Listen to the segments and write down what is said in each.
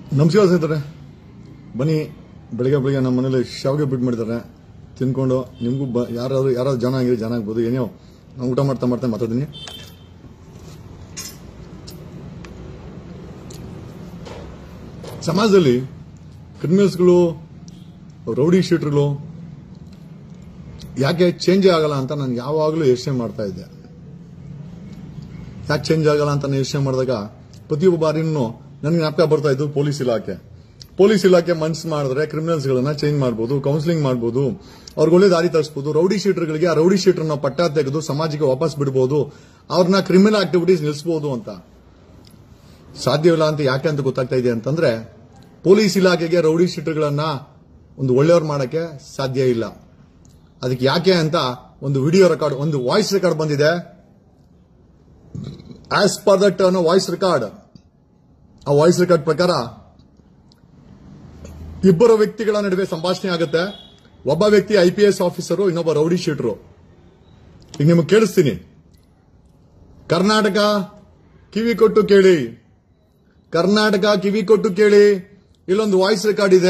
ನಮಸ್ಕಾರ ಸ್ನೇಹಿತರೆ ಬನ್ನಿ ಬೆಳಿಗ್ಗೆ ಬೆಳಿಗ್ಗೆ ನಮ್ಮ ಮನೇಲಿ ಶಾವಿಗೆ ಬಿಟ್ಟು ಮಾಡಿದ್ದಾರೆ ತಿನ್ಕೊಂಡು ನಿಮಗೂ ಬ ಯಾರಾದ್ರು ಯಾರಾದ್ರು ಜನ ಆಗಿರಿ ಜನ ಆಗ್ಬೋದು ಏನೋ ನಾನು ಊಟ ಮಾಡ್ತಾ ಮಾಡ್ತಾ ಮಾತಾಡ್ತೀನಿ ಸಮಾಜದಲ್ಲಿ ಕ್ರಿಮಿನಲ್ಸ್ಗಳು ರೌಡಿ ಶೀಟರ್ಗಳು ಯಾಕೆ ಚೇಂಜ್ ಆಗಲ್ಲ ಅಂತ ನಾನು ಯಾವಾಗಲೂ ಯೋಚನೆ ಮಾಡ್ತಾ ಇದ್ದೆ ಯಾಕೆ ಚೇಂಜ್ ಆಗಲ್ಲ ಅಂತ ನಾನು ಯೋಚನೆ ಮಾಡಿದಾಗ ಪ್ರತಿಯೊಬ್ಬ ಬಾರಿನೂ ನನಗೆ ಜ್ಞಾಪಕ ಬರ್ತಾ ಇದ್ದು ಪೊಲೀಸ್ ಇಲಾಖೆ ಪೊಲೀಸ್ ಇಲಾಖೆ ಮನ್ಸು ಮಾಡಿದ್ರೆ ಕ್ರಿಮಿನಲ್ಸ್ಗಳನ್ನ ಚೇಂಜ್ ಮಾಡ್ಬೋದು ಕೌನ್ಸಿಲಿಂಗ್ ಮಾಡ್ಬೋದು ಅವ್ರಿಗೆ ಒಳ್ಳೆ ದಾರಿ ತರಿಸಬಹುದು ರೌಡಿ ಶೀಟರ್ಗಳಿಗೆ ಆ ರೌಡಿ ಶೀಟರ್ನ ಪಟ್ಟ ತೆಗೆದು ಸಮಾಜಕ್ಕೆ ವಾಪಸ್ ಬಿಡಬಹುದು ಅವ್ರನ್ನ ಕ್ರಿಮಿನಲ್ ಆಕ್ಟಿವಿಟೀಸ್ ನಿಲ್ಲಿಸಬಹುದು ಅಂತ ಸಾಧ್ಯವಿಲ್ಲ ಅಂತ ಯಾಕೆ ಅಂತ ಗೊತ್ತಾಗ್ತಾ ಇದೆ ಅಂತಂದ್ರೆ ಪೊಲೀಸ್ ಇಲಾಖೆಗೆ ರೌಡಿ ಶೀಟರ್ಗಳನ್ನ ಒಂದು ಒಳ್ಳೆಯವ್ರು ಮಾಡಕ್ಕೆ ಸಾಧ್ಯ ಇಲ್ಲ ಅದಕ್ಕೆ ಯಾಕೆ ಅಂತ ಒಂದು ವಿಡಿಯೋ ರೆಕಾರ್ಡ್ ಒಂದು ವಾಯ್ಸ್ ರೆಕಾರ್ಡ್ ಬಂದಿದೆ ಆಸ್ ಪರ್ ದಟ್ ಅನ್ನೋ ವಾಯ್ಸ್ ರೆಕಾರ್ಡ್ ಆ ವಾಯ್ಸ್ ರೆಕಾರ್ಡ್ ಪ್ರಕಾರ ಇಬ್ಬರು ವ್ಯಕ್ತಿಗಳ ನಡುವೆ ಸಂಭಾಷಣೆ ಆಗುತ್ತೆ ಒಬ್ಬ ವ್ಯಕ್ತಿ ಐ ಪಿ ಎಸ್ ಆಫೀಸರು ಇನ್ನೊಬ್ಬ ರೌಡಿ ಶೀಟರು ಈಗ ನಿಮಗೆ ಕೇಳಿಸ್ತೀನಿ ಕರ್ನಾಟಕ ಕಿವಿ ಕೊಟ್ಟು ಕೇಳಿ ಕರ್ನಾಟಕ ಕಿವಿ ಕೊಟ್ಟು ಕೇಳಿ ಇಲ್ಲೊಂದು ವಾಯ್ಸ್ ರೆಕಾರ್ಡ್ ಇದೆ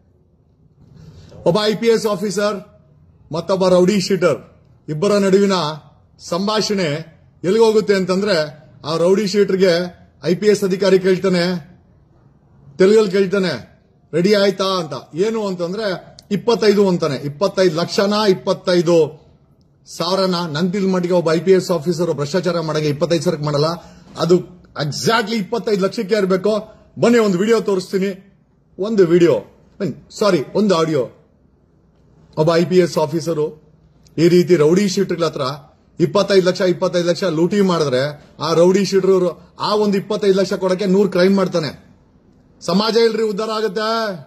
ಒಬ್ಬ ಐ ಪಿ ಎಸ್ ಆಫೀಸರ್ ಮತ್ತೊಬ್ಬ ರೌಡಿ ಶೀಟರ್ ಇಬ್ಬರ ನಡುವಿನ ಸಂಭಾಷಣೆ ಎಲ್ಲಿಗೆ ಹೋಗುತ್ತೆ ಅಂತಂದ್ರೆ ಆ ರೌಡಿ ಶೀಟರ್ಗೆ ಐ ಪಿ ಎಸ್ ಅಧಿಕಾರಿ ಕೇಳ್ತಾನೆ ತೆಲುಗಲ್ಲಿ ಕೇಳ್ತಾನೆ ರೆಡಿ ಆಯ್ತಾ ಅಂತ ಏನು ಅಂತಂದ್ರೆ ಇಪ್ಪತ್ತೈದು ಅಂತಾನೆ ಇಪ್ಪತ್ತೈದು ಲಕ್ಷನ ಇಪ್ಪತ್ತೈದು ಸಾವಿರನ ನಂತಿಲ್ ಮಟ್ಟಿಗೆ ಒಬ್ಬ ಐ ಪಿ ಎಸ್ ಆಫೀಸರ್ ಭ್ರಷ್ಟಾಚಾರ ಮಾಡಕ್ಕೆ ಇಪ್ಪತ್ತೈದು ಸಾವಿರಕ್ಕೆ ಮಾಡಲ್ಲ ಅದು ಎಕ್ಸಾಕ್ಟ್ಲಿ ಇಪ್ಪತ್ತೈದು ಲಕ್ಷಕ್ಕೆ ಇರಬೇಕು ಬನ್ನಿ ಒಂದು ವಿಡಿಯೋ ತೋರಿಸ್ತೀನಿ ಒಂದು ವಿಡಿಯೋ ಸಾರಿ ಒಂದು ಆಡಿಯೋ ಒಬ್ಬ ಐ ಪಿ ಎಸ್ ಆಫೀಸರು ಈ ರೀತಿ ರೌಡಿ ಶೀಟರ್ಗಳ ಹತ್ರ ಇಪ್ಪತ್ತೈದು ಲಕ್ಷ ಇಪ್ಪತ್ತೈದು ಲಕ್ಷ ಲೂಟಿ ಮಾಡಿದ್ರೆ ಆ ರೌಡಿ ಶೀಟರ್ ಆ ಒಂದು ಇಪ್ಪತ್ತೈದು ಲಕ್ಷ ಕೊಡಕ್ಕೆ ನೂರ್ ಕ್ರೈಮ್ ಮಾಡ್ತಾನೆ ಸಮಾಜ ಇಲ್ರಿ ಉದ್ಧಾರ ಆಗುತ್ತೆ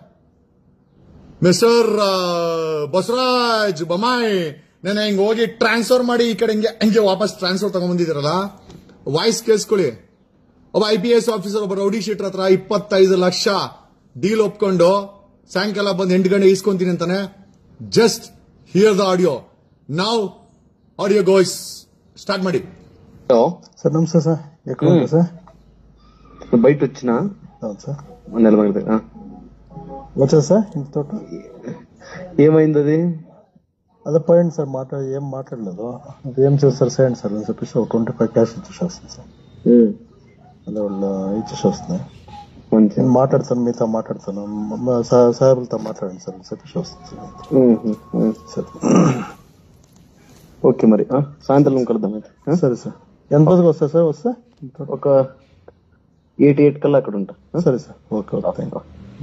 ಮಿಸ್ಟರ್ ಬಸವರಾಜ್ ಬೊಮ್ಮಾಯಿ ನಾನು ಹಿಂಗ್ ಹೋಗಿ ಟ್ರಾನ್ಸ್ಫರ್ ಮಾಡಿ ಈ ಕಡೆ ಹಿಂಗೆ ಹಂಗೆ ವಾಪಸ್ ಟ್ರಾನ್ಸ್ಫರ್ ತಗೊಂಡ್ಬಂದಿದ್ದೀರಲ್ಲ ವಾಯ್ಸ್ ಕೇಳಿಸ್ಕೊಳ್ಳಿ ಒಬ್ಬ ಐ ಪಿ ಎಸ್ ಆಫೀಸರ್ ಒಬ್ಬ ರೌಡಿ ಶೀಟರ್ ಹತ್ರ ಇಪ್ಪತ್ತೈದು ಲಕ್ಷ ಡೀಲ್ ಒಪ್ಕೊಂಡು ಸಾಯಂಕಾಲ ಬಂದು ಎಂಟು ಗಂಟೆ ಇಸ್ಕೊಂತೀನಿ ಅಂತಾನೆ ಜಸ್ಟ್ ಹಿಯರ್ ದ ಆಡಿಯೋ ನಾವು ಆಡಿಯೋ ಗೋಯ್ಸ್ ಸ್ಟಾರ್ಟ್ ಮಾಡಿ హలో సార్ నమస్తే సార్ ఎక్కడ ఉన్నారు సార్ బయట వచ్చిన అవును సార్ నెలమగది వచ్చా సార్ ఇంత తోట ఏమైంది అది అదే పోయింది సార్ మాట్లా ఏం మాట్లాడలేదు అది ఏం చేస్తారు చేయండి సార్ అని చెప్పేసి ఒక ట్వంటీ ఫైవ్ క్యాష్ ఇచ్చేసి వస్తుంది సార్ అదే వాళ్ళు ఇచ్చేసి వస్తుంది మంచి నేను మాట్లాడతాను మీతో మాట్లాడతాను మ- సా- సాహెబులతో మాట్లాడండి సార్ అని చెప్పేసి వస్తుంది సార్ సార్ ఓకే మరి ఆ, సాయంత్రం కలుద్దాం అయితే ఆ? సరే సార్ ఎంత రోజుకి వస్తాయి సార్ వస్తే ఇంత తోట? ఒక ఎయిట్ ఎయిట్ కల్లా అక్కడ ఉంటా ఆ? సరే sir okay okay thank you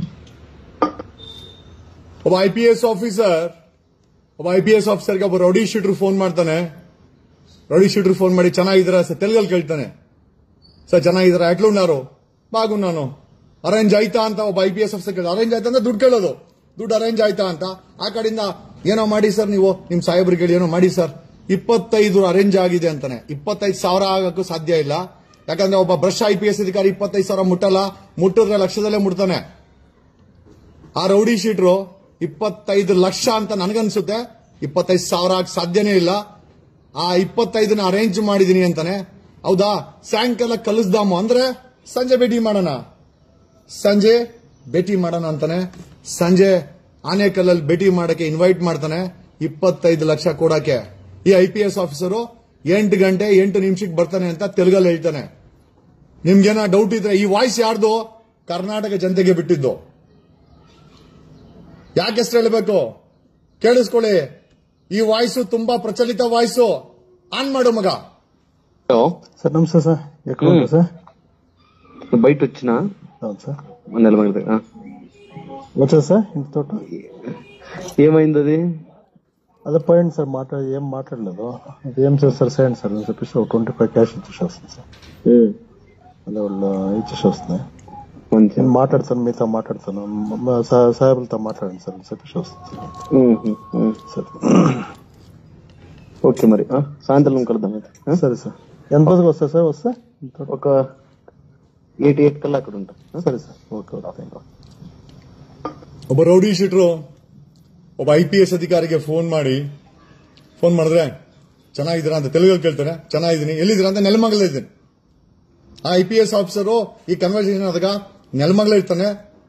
ಒಬ್ಬ ಐ ಪಿ ಎಸ್ ಆಫೀಸರ್ ಒಬ್ಬ ಐ ಪಿ ಎಸ್ ಆಫೀಸರ್ಗೆ ಒಬ್ಬ ರೌಡಿ ಶೀಟರ್ ಫೋನ್ ಮಾಡ್ತಾನೆ ರೌಡಿ ಶೀಟರ್ ಫೋನ್ ಮಾಡಿ ಚೆನ್ನಾಗಿದ್ದೀರಾ ಸರ್ ತೆಲುಗಲ್ಲಿ ಕೇಳ್ತಾನೆ ಸರ್ ಚೆನ್ನಾಗಿದ್ದೀರಾ ಎಟ್లున్నారు బాగున్నాను ಅರೇಂಜ್ ಆಯ್ತಾ ಅಂತ ಒಬ್ಬ ಐ ಪಿ ಎಸ್ ಆಫೀಸರ್ ಕೇಳ ಅರೇಂಜ್ ಆಯ್ತಾ ಅಂದ್ರೆ ದುಡ್ಡು ಕೇಳೋದು ದುಡ್ಡು ಅರೇಂಜ್ ಆಯ್ತಾ ಅಂತ ಆ ಕಡೆಯಿಂದ ಏನೋ ಮಾಡಿ ಸರ್ ನೀವು ನಿಮ್ ಸಾಹೇಬ್ರಿಗೆ ಹೇಳಿ ಏನೋ ಮಾಡಿ ಸರ್ ಇಪ್ಪತ್ತೈದು ಅರೇಂಜ್ ಆಗಿದೆ ಅಂತಾನೆ ಇಪ್ಪತ್ತೈದು ಸಾವಿರ ಆಗಕ್ಕೂ ಸಾಧ್ಯ ಇಲ್ಲ ಯಾಕಂದ್ರೆ ಒಬ್ಬ ಬ್ರಷ್ ಐ ಪಿ ಎಸ್ ಅಧಿಕಾರಿ ಇಪ್ಪತ್ತೈದು ಸಾವಿರ ಮುಟ್ಟಲ್ಲ ಮುಟ್ಟಿದ್ರೆ ಲಕ್ಷದಲ್ಲೇ ಮುಟ್ತಾನೆ ಆ ರೌಡಿ ಶೀಟ್ರು ಇಪ್ಪತ್ತೈದು ಲಕ್ಷ ಅಂತ ನನಗನ್ಸುತ್ತೆ ಇಪ್ಪತ್ತೈದು ಸಾವಿರ ಆಗಕ್ ಸಾಧ್ಯನೇ ಇಲ್ಲ ಆ ಇಪ್ಪತ್ತೈದನ್ನ ಅರೇಂಜ್ ಮಾಡಿದೀನಿ ಅಂತಾನೆ ಹೌದಾ ಸಾಯಂಕಾಲ ಕಲಿಸ್ದಾಮು ಅಂದ್ರೆ ಸಂಜೆ ಭೇಟಿ ಮಾಡೋಣ ಸಂಜೆ ಭೇಟಿ ಮಾಡೋಣ ಅಂತಾನೆ ಸಂಜೆ ಆನೇಕಲ್ಲಲ್ಲಿ ಭೇಟಿ ಮಾಡಕ್ಕೆ ಇನ್ವೈಟ್ ಮಾಡ್ತಾನೆ ಇಪ್ಪತ್ತೈದು ಲಕ್ಷ ಕೊಡಕ್ಕೆ ಈ ಐ ಪಿ ಎಸ್ ಆಫೀಸರು ಎಂಟು ಗಂಟೆ ಎಂಟು ನಿಮಿಷಕ್ಕೆ ಬರ್ತಾನೆ ಅಂತ ತೆಲುಗಲ್ಲಿ ಹೇಳ್ತಾನೆ ನಿಮ್ಗೇನ ಡೌಟ್ ಇದ್ರೆ ಈ ವಾಯ್ಸ್ ಯಾರ್ದು ಕರ್ನಾಟಕ ಜನತೆಗೆ ಬಿಟ್ಟಿದ್ದು ಯಾಕೆ ಹೆಸರು ಹೇಳಬೇಕು ಕೇಳಿಸ್ಕೊಳ್ಳಿ ಈ ವಾಯ್ಸು ತುಂಬಾ ಪ್ರಚಲಿತ ವಾಯ್ಸು ಆನ್ ಮಾಡು ಮಗ హలో సార్ నమస్తే సార్ ఎక్కడ ఉన్నారు సార్ బయట వచ్చిన అవును సార్ నెలమగది వచ్చా సార్ ఇంత తోట ఏమైంది అది అదే పోయింది సార్ మాట్లా ఏం మాట్లాడలేదు అది ఏం చేస్తారు చేయండి సార్ అని చెప్పేసి ఒక ట్వంటీ ఫైవ్ క్యాష్ ఇచ్చేసి వస్తుంది సార్ అదే వాళ్ళు ఇచ్చేసి వస్తుంది మంచి నేను మాట్లాడతాను మీతో మాట్లాడతాను మ- సా- సాహెబులతో మాట్లాడండి సార్ అని చెప్పేసి వస్తుంది సార్ ఓకే మరి ఆ, సాయంత్రం కలుద్దాం అయితే ఆ? సరే సార్ ఎంత రోజుకి వస్తాయి సార్ వస్తే ఇంత తోట? ఒక ఎయిట్ ఎయిట్ కల్లా అక్కడ ఉంటా ఆ? సరే sir okay okay thank you ಒಬ್ಬ ರೌಡಿ ಶೀಟ್ರು ಒಬ್ಬ ಐ ಪಿ ಎಸ್ ಅಧಿಕಾರಿಗೆ ಫೋನ್ ಮಾಡಿ ಫೋನ್ ಮಾಡಿದ್ರೆ ಚೆನ್ನಾಗಿದ್ದೀರಾ ಅಂತ ತೆಲುಗಲ್ಲಿ ಕೇಳ್ತಾನೆ ಚೆನ್ನಾಗಿದ್ದೀನಿ ಎಲ್ಲಿದ್ದೀರಾ ಅಂತ ನೆಲಮಂಗಲ ಇದ್ದೀನಿ ಆ ಐ ಪಿ ಎಸ್ ಆಫೀಸರು ಈ ಕನ್ವರ್ಸೇಷನ್ ಆದಾಗ ನೆಲಮಂಗಲ ಇರ್ತಾನೆ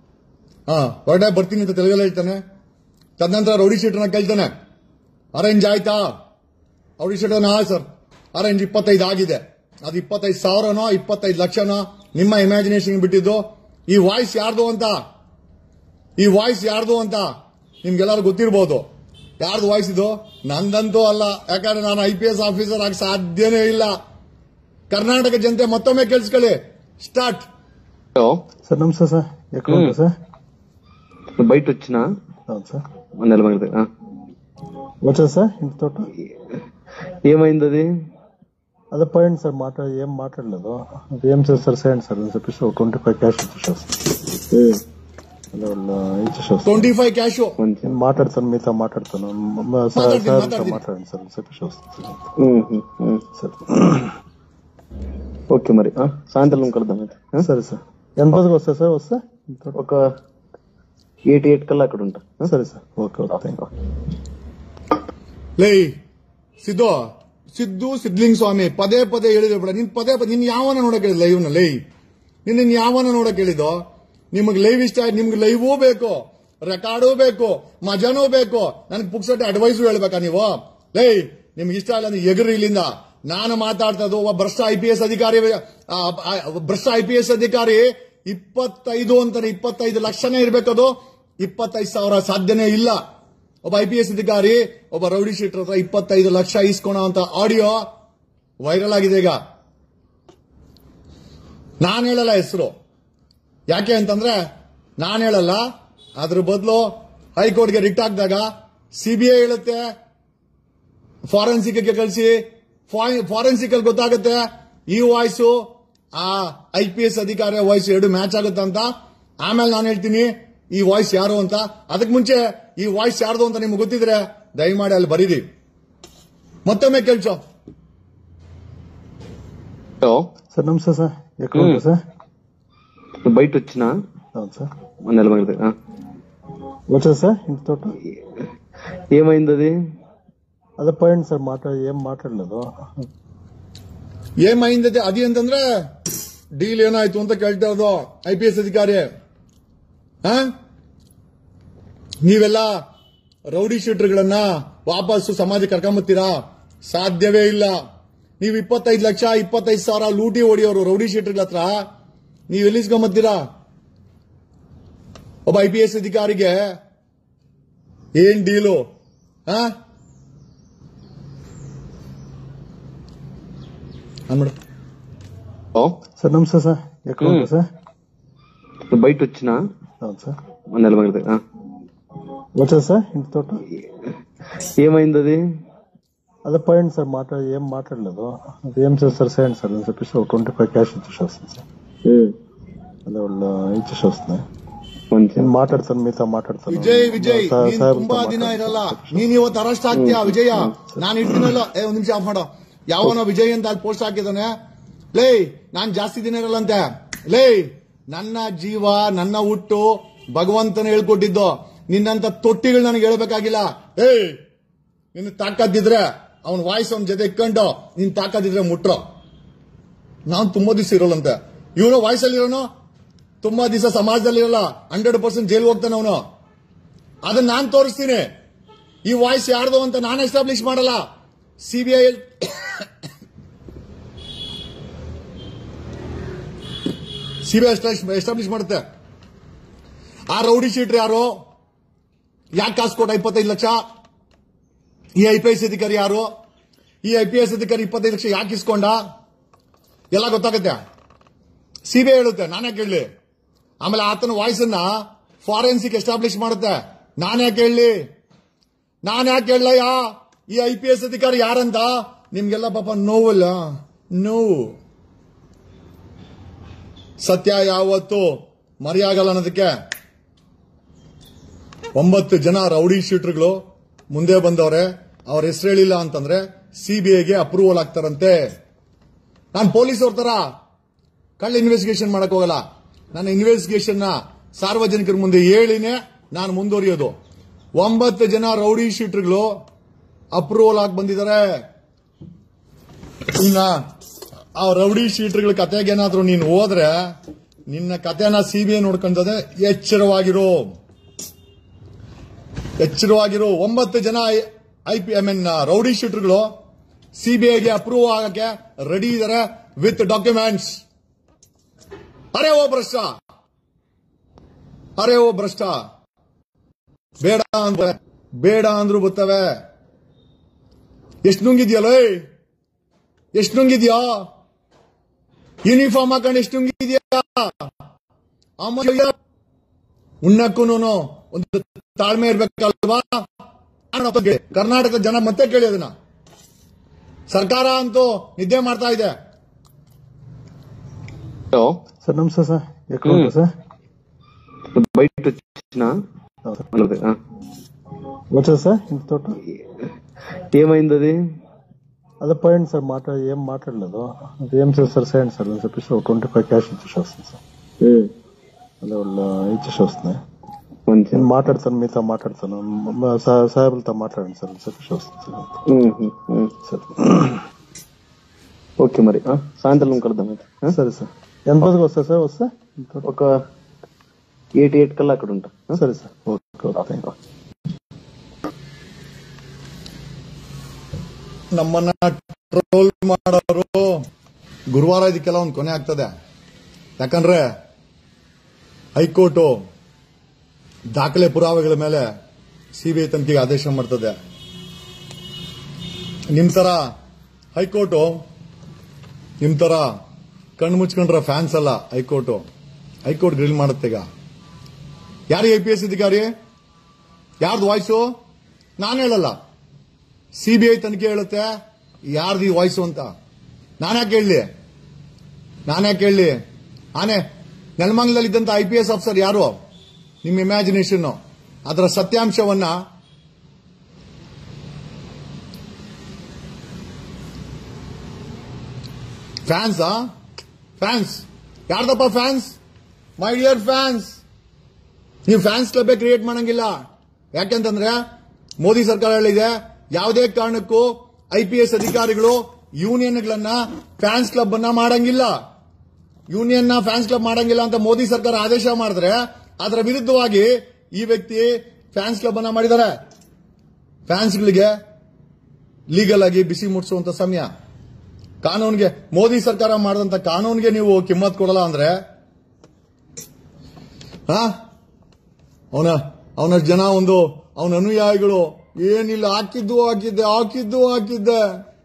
ಹಾ ಹೊರಡೆ ಬರ್ತೀನಿ ಅಂತ ತೆಲುಗಲ್ಲಿ ಹೇಳ್ತಾನೆ ತದನಂತರ ರೌಡಿ ಶೀಟರ್ನ ಕೇಳ್ತಾನೆ ಅರೇಂಜ್ ಆಯ್ತಾ ರೌಡಿ ಶೀಟರ್ನ ಹಾ ಸರ್ ಅರೇಂಜ್ ಇಪ್ಪತ್ತೈದು ಆಗಿದೆ ಅದು ಇಪ್ಪತ್ತೈದು ಸಾವಿರನೋ ಇಪ್ಪತ್ತೈದು ಲಕ್ಷನೋ ನಿಮ್ಮ ಇಮ್ಯಾಜಿನೇಷನ್ ಬಿಟ್ಟಿದ್ದು ಈ ವಾಯ್ಸ್ ಯಾರ್ದು ಅಂತ ಈ ವಾಯ್ಸ್ ಯಾರ್ದು ಅಂತ ನಿಮ್ಗೆಲ್ಲರೂ ಗೊತ್ತಿರ್ಬೋದು ಯಾರ್ದು ವಾಯ್ಸ್ ಇದು ನಂದಂತೂ ಅಲ್ಲ ಯಾಕಂದ್ರೆ ನಾನು ಐ ಪಿ ಎಸ್ ಆಫೀಸರ್ ಆಗಿ ಸಾಧ್ಯನೇ ಇಲ್ಲ ಕರ್ನಾಟಕ ಜನತೆ ಮತ್ತೊಮ್ಮೆ ಕೇಳಿಸ್ಕೊಳ್ಳಿ ಸ್ಟಾರ್ಟ್ హలో సార్ నమస్తే సార్ ఎక్కడ ఉంటారు సార్ నువ్వు బయట వచ్చినా అవును సార్ నిలబడి వచ్చారు సార్ ఇంటి తోట ఏమైంది అది అదే పోయింది సార్ మాట్లా ఏం మాట్లాడలేదు అది ఏం చేస్తారు చేయండి సార్ అని చెప్పేసి ఒక ట్వంటీ ఫైవ్ క్యాష్ ఇచ్చేసి వస్తాను అదే వాళ్ళు ఇచ్చేసి వస్తాను ಟ್ವೆಂಟಿ ಫೈವ್ ಕ್ಯಾಶು మంచి నేను మాట్లాడతాను మీతో మాట్లాడతాను మ- సార్ మాట్లాడండి, సార్ మాట్లాడండి. మాట్లాడండి సార్ అని చెప్పేసి వస్తాను సార్ ఓకే మరి ఆ, సాయంత్రం కలుద్దాం అయితే ఆ? సరే సార్ ఎంత రోజుకి వస్తాయి సార్ వస్తే ఇంటి తోట? ఒక ఎయిట్ ఎయిట్ కల్లా అక్కడ ఉంటా ఆ? సరే sir okay okay thank you ಲೇ ಸಿದ್ದು ಸಿದ್ದು ಸಿದ್ಲಿಂಗ್ ಸ್ವಾಮಿ ಪದೇ ಪದೇ ಹೇಳಿದ್ರೆ ಬಿಡ ನಿನ್ ಪದೇ ಪದೇ ನಿನ್ ಯಾವನ ನೋಡಕ್ ಹೇಳಿದ್ ಲೈವ್ ನ ಲೈ ನಿನ್ನ ಯಾವನ ನೋಡಕ್ ಹೇಳಿದೋ ನಿಮಗ್ ಲೈವ್ ಇಷ್ಟ ಆಯ್ತು ನಿಮ್ಗೆ ಲೈವೂ ಬೇಕು ರೆಕಾರ್ಡೂ ಬೇಕು ಮಜಾನೂ ಬೇಕು ನನಗೆ ಪುಕ್ಸಟ್ಟೆ ಅಡ್ವೈಸು ಹೇಳ್ಬೇಕಾ ನೀವು ಲೈ ನಿಮ್ಗೆ ಇಷ್ಟ ಇಲ್ಲ ಅಂದ್ರೆ ಎಗರಿ ಇಲ್ಲಿಂದ ನಾನು ಮಾತಾಡ್ತಾ ಇದ್ದು ಒಬ್ಬ ಭ್ರಷ್ಟ ಐ ಪಿ ಎಸ್ ಅಧಿಕಾರಿ ಆ, ಆ, ಭ್ರಷ್ಟ ಐ ಪಿ ಎಸ್ ಅಧಿಕಾರಿ ಇಪ್ಪತ್ತೈದು ಅಂತಾನೆ ಇಪ್ಪತ್ತೈದು ಲಕ್ಷನೇ ಇರ್ಬೇಕದು ಇಪ್ಪತ್ತೈದು ಸಾವಿರ ಸಾಧ್ಯನೇ ಇಲ್ಲ ಒಬ್ಬ ಐ ಪಿ ಎಸ್ ಅಧಿಕಾರಿ ಒಬ್ಬ ರೌಡಿ ಶೀಟರ್ ಹತ್ರ ಇಪ್ಪತ್ತೈದು ಲಕ್ಷ ಇಸ್ಕೊಳೋ ಅಂತ ಆಡಿಯೋ ವೈರಲ್ ಆಗಿದೆ ಈಗ ನಾನು ಹೇಳಲ್ಲ ಹೆಸರು ಯಾಕೆ ಅಂತಂದ್ರೆ ನಾನು ಹೇಳಲ್ಲ ಅದ್ರ ಬದಲು ಹೈಕೋರ್ಟ್ಗೆ ರಿಟ್ ಹಾಕಿದಾಗ ಸಿಬಿಐ ಹೇಳುತ್ತೆ ಫಾರೆನ್ಸಿಕ್ ಕಳಿಸಿ ಫಾರೆನ್ಸಿಕ್ ಅಲ್ಲಿ ಗೊತ್ತಾಗುತ್ತೆ ಈ ವಾಯ್ಸು ಆ ಐ ಪಿ ಎಸ್ ಅಧಿಕಾರಿಯ ವಾಯ್ಸ್ ಎರಡು ಮ್ಯಾಚ್ ಆಗುತ್ತೆ ಅಂತ ಆಮೇಲೆ ನಾನು ಹೇಳ್ತೀನಿ ಈ ವಾಯ್ಸ್ ಯಾರು ಅಂತ ಅದಕ್ಕೆ ಮುಂಚೆ ಈ ವಾಯ್ಸ್ ಯಾರ್ದು ಅಂತ ನಿಮ್ಗೆ ಗೊತ್ತಿದ್ರೆ ದಯಮಾಡಿ ಅಲ್ಲಿ ಬರೀರಿ ಮತ್ತೊಮ್ಮೆ ಕೇಳ್ಸೋ హలో సార్ నమస్తే సార్ ఎక్కడ ఉంటారు సార్ నువ్వు బయట వచ్చినా అవును సార్ నిలబడి ఆ? వచ్చారు సార్ ఇంటి తోట ఏమైంది అది అదే పోయింది సార్ మాట్లాడ ఏం మాట్లాడలేదు ಏಮೈಂದತೆ ಅದಿ ಅಂತಂದ್ರೆ ಡೀಲ್ ಏನಾಯ್ತು ಅಂತ ಕೇಳ್ತಾ ಇರೋದು ಐ ಪಿ ಎಸ್ ಅಧಿಕಾರಿ ಆ? ನೀವೆಲ್ಲ ರೌಡಿ ಶೀಟರ್ಗಳನ್ನ ವಾಪಸ್ಸು ಸಮಾಜಕ್ಕೆ ಕರ್ಕೊಂಬತ್ತೀರಾ ಸಾಧ್ಯವೇ ಇಲ್ಲ ನೀವು ಇಪ್ಪತ್ತೈದು ಲಕ್ಷ ಇಪ್ಪತ್ತೈದು ಸಾವಿರ ಲೂಟಿ ಹೊಡಿಯೋರು ರೌಡಿ ಶೀಟರ್ಗಳ ಹತ್ರ ನೀವು ಎಲ್ಲಿಸ್ಕೊಂಬತ್ತೀರಾ ಒಬ್ಬ ಐ ಪಿ ಎಸ್ ಅಧಿಕಾರಿಗೆ ಏನ್ ಡೀಲು ಆ ಅನ್ಬಿಡು హలో సార్ నమస్తే సార్ ఎక్కడ ఉంటారు సార్ నువ్వు బయట వచ్చినా అవును సార్ నిలబడి ఆ? వచ్చారు సార్ ఇంటి తోట ఏమైంది అది అదే పోయింది సార్ మాట్లా ఏం మాట్లాడలేదు అది ఏం చేస్తారు చేయండి సార్ అని చెప్పేసి ఒక ట్వంటీ ఫైవ్ క్యాష్ ఇచ్చేసి వస్తాను సార్ అదే వాళ్ళు ఇచ్చేసి వస్తున్నాయి మంచి నేను మాట్లాడతాను మీతో మాట్లాడతాను ವಿಜಯ್ ವಿಜಯ್ ಸಾ- ನೀನ್ ಸಾಹೇಬ್ರతో ತುಂಬಾ ದಿನ ಮಾತಾಡ್ತಾನೆ. ಇರಲ್ಲ ನೀನ್ ಇವತ್ತು ಅರೆಸ್ಟ್ ಆಗ್ತೀಯಾ ವಿಜಯ ನಾನು ಇರ್ತೀನಲ್ಲ ಏ ಒಂದ್ ನಿಮಿಷ ಆಫ್ ಮಾಡೋ ಯಾವನೋ ವಿಜಯ್ ಅಂತ ಅಲ್ಲಿ ಪೋಸ್ಟ್ ಹಾಕಿದಾನೆ ಲೇ ನಾನ್ ಜಾಸ್ತಿ ದಿನ ಇರಲ್ಲಂತೆ ಲೇ ನನ್ನ ಜೀವ ನನ್ನ ಹುಟ್ಟು ಭಗವಂತನ ಹೇಳ್ಕೊಟ್ಟಿದ್ದು ನಿನ್ನಂತ ತೊಟ್ಟಿಗಳು ನನಗೆ ಹೇಳ್ಬೇಕಾಗಿಲ್ಲ ಏಯ್ ನಿನ್ನ ತಾಕತ್ತಿದ್ರೆ ಅವನ ವಾಯ್ಸ್ ಅವನ ಜೊತೆ ಇಟ್ಕೊಂಡು ನಿನ್ ತಾಕತ್ತಿದ್ರೆ ಮುಟ್ರೋ ನಾನ್ ತುಂಬಾ ದಿವಸ ಇರೋಲ್ಲಂತೆ ಇವನು ವಾಯ್ಸ್ ಅಲ್ಲಿ ಇರೋನು ತುಂಬಾ ದಿವಸ ಸಮಾಜದಲ್ಲಿ ಇರಲ್ಲ ಹಂಡ್ರೆಡ್ ಪರ್ಸೆಂಟ್ ಜೈಲ್ ಹೋಗ್ತಾನೆ ಅವನು ಅದನ್ನ ನಾನ್ ತೋರಿಸ್ತೀನಿ ಈ ವಾಯ್ಸ್ ಯಾರ್ದು ಅಂತ ನಾನು ಎಸ್ಟಾಬ್ಲಿಷ್ ಮಾಡಲ್ಲ ಸಿಬಿಐ ಸಿಬಿಐ ಎಸ್ಟಾಬ್ಲಿಷ್ ಮಾಡುತ್ತೆ ಆ ರೌಡಿ ಶೀಟ್ರ್ ಯಾರು ಯಾಕೆ ಕಾಸು ಕೊಟ್ಟ ಇಪ್ಪತ್ತೈದು ಲಕ್ಷ ಈ ಐ ಪಿ ಎಸ್ ಅಧಿಕಾರಿ ಯಾರು ಈ ಐ ಪಿ ಎಸ್ ಅಧಿಕಾರಿ ಇಪ್ಪತ್ತೈದು ಲಕ್ಷ ಯಾಕೆ ಇಸ್ಕೊಂಡ ಎಲ್ಲ ಗೊತ್ತಾಗುತ್ತೆ ಸಿಬಿಐ ಹೇಳುತ್ತೆ ನಾನೇ ಕೇಳಲಿ ಆಮೇಲೆ ಆತನ ವಾಯ್ಸ್ ಅನ್ನ ಫಾರೆನ್ಸಿಕ್ ಎಸ್ಟಾಬ್ಲಿಷ್ ಮಾಡುತ್ತೆ ನಾನೇ ಕೇಳಲಿ ನಾನು ಯಾಕೆ ಕೇಳಲಯ್ಯ ಈ ಐ ಪಿ ಎಸ್ ಅಧಿಕಾರಿ ಯಾರಂತ ನಿಮ್ಗೆಲ್ಲ ಪಾಪ ನೋವಲ್ಲ ನೋವು ಸತ್ಯ ಯಾವತ್ತು ಮರೆಯಾಗಲ್ಲ ಅನ್ನೋದಕ್ಕೆ ಒಂಬತ್ತು ಜನ ರೌಡಿ ಶೀಟರ್ಗಳು ಮುಂದೆ ಬಂದವ್ರೆ ಅವ್ರ ಹೆಸರು ಹೇಳಿಲ್ಲ ಅಂತಂದ್ರೆ ಸಿಬಿಐಗೆ ಅಪ್ರೂವಲ್ ಆಗ್ತಾರಂತೆ ನಾನು ಪೊಲೀಸ್ ಅವ್ರ ತರ ಕಳ್ಳ ಇನ್ವೆಸ್ಟಿಗೇಷನ್ ಮಾಡಕ್ ಹೋಗಲ್ಲ ನನ್ನ ಇನ್ವೆಸ್ಟಿಗೇಷನ್ ನ ಸಾರ್ವಜನಿಕರ ಮುಂದೆ ಹೇಳಿನೇ ನಾನು ಮುಂದುವರಿಯೋದು ಒಂಬತ್ತು ಜನ ರೌಡಿ ಶೀಟರ್ಗಳು ಅಪ್ರೂವಲ್ ಆಗಿ ಬಂದಿದ್ದಾರೆ ಇನ್ನ ಆ ರೌಡಿ ಶೀಟರ್ಗಳ ಕತೆಗೆ ಏನಾದ್ರು ನೀನು ಹೋದ್ರೆ ನಿನ್ನ ಕಥೆನ ಸಿಬಿಐ ನೋಡ್ಕೊಂತದೆ ಎಚ್ಚರವಾಗಿರೋ ಎಚ್ಚರವಾಗಿರೋ ಒಂಬತ್ತು ಜನ I P I mean rowdy ಶೀಟರ್ಗಳು ಸಿಬಿಐಗೆ ಅಪ್ರೂವ್ ಆಗಕ್ಕೆ ರೆಡಿ ಇದಾರೆ ವಿತ್ ಡಾಕ್ಯುಮೆಂಟ್ಸ್ ಅರೆ ಓ ಭ್ರಷ್ಟ ಅರೆ ಓ ಭ್ರಷ್ಟ ಬೇಡ ಅಂದ್ರೆ ಬೇಡ ಅಂದ್ರು ಬರ್ತವೆ ಎಷ್ಟು ನುಂಗಿದ್ಯಲ್ಲ ಎಷ್ಟು ನುಂಗಿದ್ಯಾ ಯೂನಿಫಾರ್ಮ್ ಹಾಕೊಂಡು ಎಷ್ಟು ನುಂಗಿದ್ಯಾ ಆಮೇಲೆ ಉಣ್ಣಕ್ಕೂ ಒಂದು ತಾಳ್ಮೆ ಇರ್ಬೇಕಲ್ವಾ ನಾನೊಬ್ಬ ಕೇಳಿ. ಕರ್ನಾಟಕದ ಜನ ಮತ್ತೆ ಕೇಳಿ ಅದನ್ನ ಸರ್ಕಾರ ಅಂತೂ ನಿದ್ದೆ ಮಾಡ್ತಾ ಇದೆ హలో సార్ నమస్తే సార్ ఎక్కడ ఉంటారు సార్ బయట వచ్చిన అవును సార్. వాళ్ళది, ఆ. వచ్చా సార్ ఇంటి తోట ఏమైంది అది అదే పోయింది సార్ మాట్లా ఏం మాట్లాడలేదు అది ఏం సార్ సార్ చేయండి సార్ అని చెప్పేసి ఒక ట్వంటీ ఫైవ్ క్యాష్ ఇచ్చేసి వస్తుంది సార్ అదే వాళ్ళు ఇచ్చేసి వస్తున్నాయి మంచి నేను మాట్లాడతాను మీతో మాట్లాడతాను మా సా- సాహెబులతో మాట్లాడండి సార్ అని చెప్పేసి వస్తుంది sir um, um. Sir okay మరి ఆ, సాయంత్రం కలుద్దాం అయితే ఆ? సరే సార్ ఎంత రోజుకి వస్తా సార్ వస్తా ఇంటి తోట? ఒక ఎయిట్ ఎయిట్ కల్లా అక్కడ ఉంటా ఆ? సరే sir okay okay thank you ನಮ್ಮನ್ನ ಟ್ರೋಲ್ ಮಾಡೋರು ಗುರುವಾರ ಇದಕ್ಕೆಲ್ಲ ಒಂದು ಕೊನೆ ಆಗ್ತದೆ ಯಾಕಂದ್ರೆ ಹೈಕೋರ್ಟು ದಾಖಲೆ ಪುರಾವೆಗಳ ಮೇಲೆ ಸಿಬಿಐ ತನಿಖೆಗೆ ಆದೇಶ ಮಾಡ್ತದೆ ನಿಮ್ ತರ ಹೈಕೋರ್ಟು ನಿಮ್ ತರ ಕಣ್ಣು ಮುಚ್ಕೊಂಡ್ರ ಫ್ಯಾನ್ಸ್ ಅಲ್ಲ ಹೈಕೋರ್ಟು ಹೈಕೋರ್ಟ್ ಗ್ರಿಲ್ ಮಾಡುತ್ತೆ ಈಗ ಯಾರು ಐ ಪಿ ಎಸ್ ಅಧಿಕಾರಿ ಯಾರ್ದು ವಾಯ್ಸು ನಾನು ಹೇಳಲ್ಲ ಸಿಬಿಐ ತನಿಖೆ ಹೇಳುತ್ತೆ ಯಾರ್ದು ಈ ವಾಯ್ಸು ಅಂತ ನಾನ್ಯಾಕೆ ಹೇಳಲಿ ನಾನ್ಯಾಕೆ ಹೇಳಲಿ ಆನೆ ನೆಲಮಂಗಲದಲ್ಲಿದ್ದಂತ ಐ ಪಿ ಎಸ್ ಆಫೀಸರ್ ಯಾರು ನಿಮ್ಮ ಇಮ್ಯಾಜಿನೇಷನ್ ಅದರ ಸತ್ಯಾಂಶವನ್ನ ಫ್ಯಾನ್ಸಾ ಫ್ಯಾನ್ಸ್ ಯಾರ್ದಪ್ಪ ಫ್ಯಾನ್ಸ್ ಮೈ ಡಿಯರ್ ಫ್ಯಾನ್ಸ್ ನೀವು ಫ್ಯಾನ್ಸ್ ಕ್ಲಬ್ ಕ್ರಿಯೇಟ್ ಮಾಡಂಗಿಲ್ಲ ಯಾಕೆಂತಂದ್ರೆ ಮೋದಿ ಸರ್ಕಾರ ಹೇಳಿದೆ ಯಾವುದೇ ಕಾರಣಕ್ಕೂ ಐ ಪಿ ಎಸ್ ಅಧಿಕಾರಿಗಳು ಯೂನಿಯನ್ಗಳನ್ನ ಫ್ಯಾನ್ಸ್ ಕ್ಲಬ್ ಅನ್ನ ಮಾಡಂಗಿಲ್ಲ ಯೂನಿಯನ್ ನ ಫ್ಯಾನ್ಸ್ ಕ್ಲಬ್ ಮಾಡಂಗಿಲ್ಲ ಅಂತ ಮೋದಿ ಸರ್ಕಾರ ಆದೇಶ ಮಾಡಿದ್ರೆ ಅದರ ವಿರುದ್ಧವಾಗಿ ಈ ವ್ಯಕ್ತಿ ಫ್ಯಾನ್ಸ್ ಕ್ಲಬ್ ಅನ್ನ ಮಾಡಿದ್ದಾರೆ ಫ್ಯಾನ್ಸ್ಗಳಿಗೆ ಲೀಗಲ್ ಆಗಿ ಬಿಸಿ ಮುಟ್ಟಿಸುವಂತ ಸಮಯ ಕಾನೂನಿಗೆ ಮೋದಿ ಸರ್ಕಾರ ಮಾಡಿದಂತ ಕಾನೂನಿಗೆ ನೀವು ಕಿಮ್ಮತ್ ಕೊಡಲ್ಲ ಅಂದ್ರೆ ಹಾ ಅವನ ಅವನ ಜನ ಒಂದು ಅವನ ಅನುಯಾಯಿಗಳು ಏನಿಲ್ಲ ಹಾಕಿದ್ದು ಹಾಕಿದ್ದೆ ಹಾಕಿದ್ದು ಹಾಕಿದ್ದೆ